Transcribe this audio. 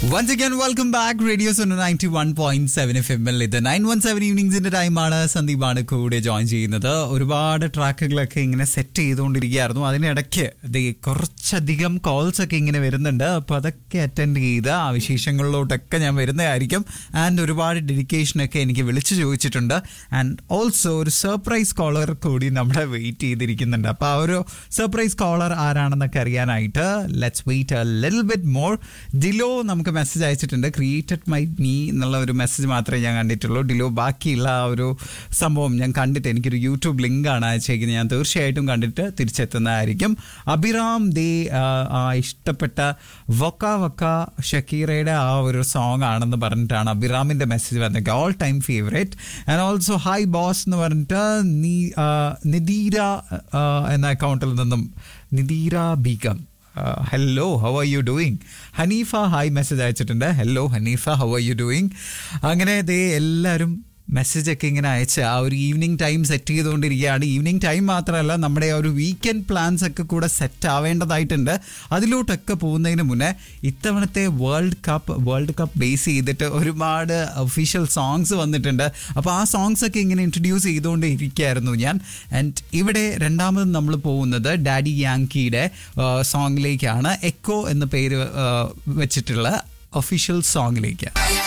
once again welcome back radio zone ninety one point seven F M എൽ ഇത് nine one seven ഈവനിങ്സിന്റെ ടൈമാണ് സന്ദീപാണ് കൂടെ ജോയിൻ ചെയ്യുന്നത് ഒരുപാട് ട്രാക്കുകളൊക്കെ ഇങ്ങനെ സെറ്റ് ചെയ്തുകൊണ്ടിരിക്കുകയായിരുന്നു അതിനിടയ്ക്ക് ദേ കുറച്ചധികം കോൾസ് ഒക്കെ ഇങ്ങനെ വരുന്നുണ്ട് അപ്പോൾ അതൊക്കെ അറ്റൻഡ് ചെയ്ത് ആ വിശേഷങ്ങളിലോട്ടൊക്കെ ഞാൻ വരുന്നതായിരിക്കും ആൻഡ് ഒരുപാട് ഡെഡിക്കേഷനൊക്കെ എനിക്ക് വിളിച്ചു ചോദിച്ചിട്ടുണ്ട് ആൻഡ് ഓൾസോ ഒരു സർപ്രൈസ് കോളർ കൂടി നമ്മുടെ വെയിറ്റ് ചെയ്തിരിക്കുന്നുണ്ട് അപ്പോൾ ആ ഒരു സർപ്രൈസ് കോളർ ആരാണെന്നൊക്കെ അറിയാനായിട്ട് let's wait a little bit more ഡിലോ നമുക്ക് മെസ്സേജ് അയച്ചിട്ടുണ്ട് ക്രിയേറ്റഡ് മൈ മീ എന്നുള്ള ഒരു മെസ്സേജ് മാത്രമേ ഞാൻ കണ്ടിട്ടുള്ളൂ ഡിലോ ബാക്കിയുള്ള ആ ഒരു സംഭവം ഞാൻ കണ്ടിട്ട് എനിക്കൊരു യൂട്യൂബ് ലിങ്കാണ് അയച്ചേക്കുന്നത് ഞാൻ തീർച്ചയായിട്ടും കണ്ടിട്ട് തിരിച്ചെത്തുന്നതായിരിക്കും അഭിറാം ദേ ആ, ആ ഇഷ്ടപ്പെട്ട വക്ക വക്ക ഷക്കീറയുടെ ആ ഒരു സോങ് ആണെന്ന് പറഞ്ഞിട്ടാണ് അഭിറാമിന്റെ മെസ്സേജ് വന്നത് all time favourite and also hi boss എന്ന് പറഞ്ഞിട്ട് നീ ആ, നിദീര ആ, എന്ന അക്കൗണ്ടിൽ നിന്നും Nideera Beegum hello how are you doing Haneefa hi message അയച്ചിട്ടുണ്ട് hello Haneefa how are you doing അങ്ങനെ ദേ എല്ലാവരും മെസ്സേജ് ഒക്കെ ഇങ്ങനെ അയച്ച് ആ ഒരു ഈവനിങ് ടൈം സെറ്റ് ചെയ്തുകൊണ്ടിരിക്കുകയാണ് ഈവനിങ് ടൈം മാത്രമല്ല നമ്മുടെ ആ ഒരു വീക്കെൻഡ് പ്ലാൻസ് ഒക്കെ കൂടെ സെറ്റ് ആവേണ്ടതായിട്ടുണ്ട് അതിലോട്ടൊക്കെ പോകുന്നതിന് മുന്നേ ഇത്തവണത്തെ world cup world cup base ചെയ്തിട്ട് ഒരുപാട് ഒഫീഷ്യൽ സോങ്സ് വന്നിട്ടുണ്ട് അപ്പോൾ ആ സോങ്സ് ഒക്കെ ഇങ്ങനെ ഇൻട്രൊഡ്യൂസ് ചെയ്തുകൊണ്ട് ഇരിക്കുകയായിരുന്നു ഞാൻ ആൻഡ് ഇവിടെ രണ്ടാമത് നമ്മൾ പോകുന്നത് ഡാഡി യാങ്കിയുടെ സോങ്ങിലേക്കാണ് എക്കോ എന്ന പേര് ആ, വെച്ചിട്ടുള്ള ഒഫീഷ്യൽ സോങ്ങിലേക്ക്